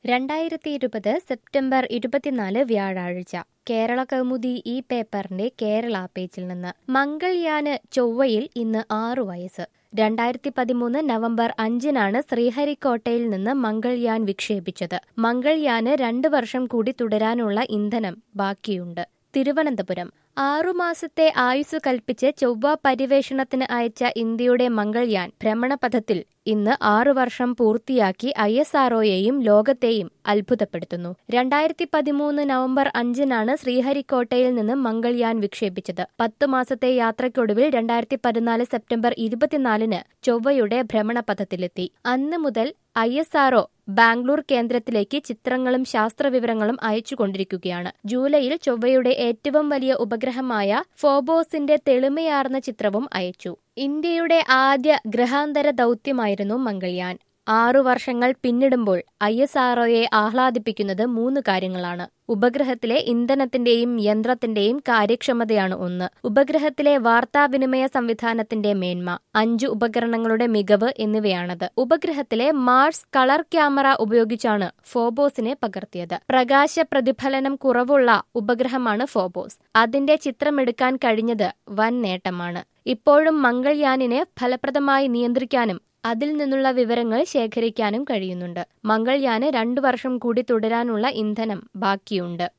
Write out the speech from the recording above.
രണ്ടായിരത്തി ഇരുപത് സെപ്റ്റംബർ ഇരുപത്തിനാല് വ്യാഴാഴ്ച കേരള കൗമുദി ഈ പേപ്പറിന്റെ കേരള പേജിൽ നിന്ന് മംഗൾയാന് ചൊവ്വയിൽ ഇന്ന് ആറു വയസ്സ് രണ്ടായിരത്തി പതിമൂന്ന് നവംബർ അഞ്ചിനാണ് ശ്രീഹരിക്കോട്ടയിൽ നിന്ന് മംഗൾയാൻ വിക്ഷേപിച്ചത് മംഗൾയാന് രണ്ടു വർഷം കൂടി തുടരാനുള്ള ഇന്ധനം ബാക്കിയുണ്ട് തിരുവനന്തപുരം ആറുമാസത്തെ ആയുസ് കൽപ്പിച്ച് ചൊവ്വ പര്യവേഷണത്തിന് അയച്ച ഇന്ത്യയുടെ മംഗൾയാൻ ഭ്രമണപഥത്തിൽ ഇന്ന് ആറു വർഷം പൂർത്തിയാക്കി ഐ എസ് ആർഒയെയും ലോകത്തെയും അത്ഭുതപ്പെടുത്തുന്നു രണ്ടായിരത്തി പതിമൂന്ന് നവംബർ അഞ്ചിനാണ് ശ്രീഹരിക്കോട്ടയിൽ നിന്ന് മംഗൾയാൻ വിക്ഷേപിച്ചത് പത്തു മാസത്തെ യാത്രയ്ക്കൊടുവിൽ രണ്ടായിരത്തി പതിനാല് സെപ്റ്റംബർ ഇരുപത്തിനാലിന് ചൊവ്വയുടെ ഭ്രമണപഥത്തിലെത്തി അന്ന് മുതൽ ഐ എസ് ആർഒ ബാംഗ്ലൂർ കേന്ദ്രത്തിലേക്ക് ചിത്രങ്ങളും ശാസ്ത്രവിവരങ്ങളും അയച്ചുകൊണ്ടിരിക്കുകയാണ് ജൂലൈയിൽ ചൊവ്വയുടെ ഏറ്റവും വലിയ ഉപഗ്രഹമായ ഫോബോസിന്റെ തെളിമയാർന്ന ചിത്രവും അയച്ചു ഇന്ത്യയുടെ ആദ്യ ഗ്രഹാന്തര ദൗത്യമായിരുന്നു മംഗൾയാൻ ആറു വർഷങ്ങൾ പിന്നിടുമ്പോൾ ഐ എസ് ആർഒയെ ആഹ്ലാദിപ്പിക്കുന്നത് മൂന്ന് കാര്യങ്ങളാണ് ഉപഗ്രഹത്തിലെ ഇന്ധനത്തിന്റെയും യന്ത്രത്തിന്റെയും കാര്യക്ഷമതയാണ് ഒന്ന് ഉപഗ്രഹത്തിലെ വാർത്താവിനിമയ സംവിധാനത്തിന്റെ മേന്മ അഞ്ചു ഉപകരണങ്ങളുടെ മികവ് എന്നിവയാണത് ഉപഗ്രഹത്തിലെ മാർസ് കളർ ക്യാമറ ഉപയോഗിച്ചാണ് ഫോബോസിനെ പകർത്തിയത് പ്രകാശ പ്രതിഫലനം കുറവുള്ള ഉപഗ്രഹമാണ് ഫോബോസ് അതിന്റെ ചിത്രമെടുക്കാൻ കഴിഞ്ഞത് വൻ നേട്ടമാണ് ഇപ്പോഴും മംഗൾയാനിനെ ഫലപ്രദമായി നിയന്ത്രിക്കാനും അതിൽ നിന്നുള്ള വിവരങ്ങൾ ശേഖരിക്കാനും കഴിയുന്നുണ്ട് മംഗൾയാന് രണ്ടു വർഷം കൂടി തുടരാനുള്ള ഇന്ധനം ബാക്കിയുണ്ട്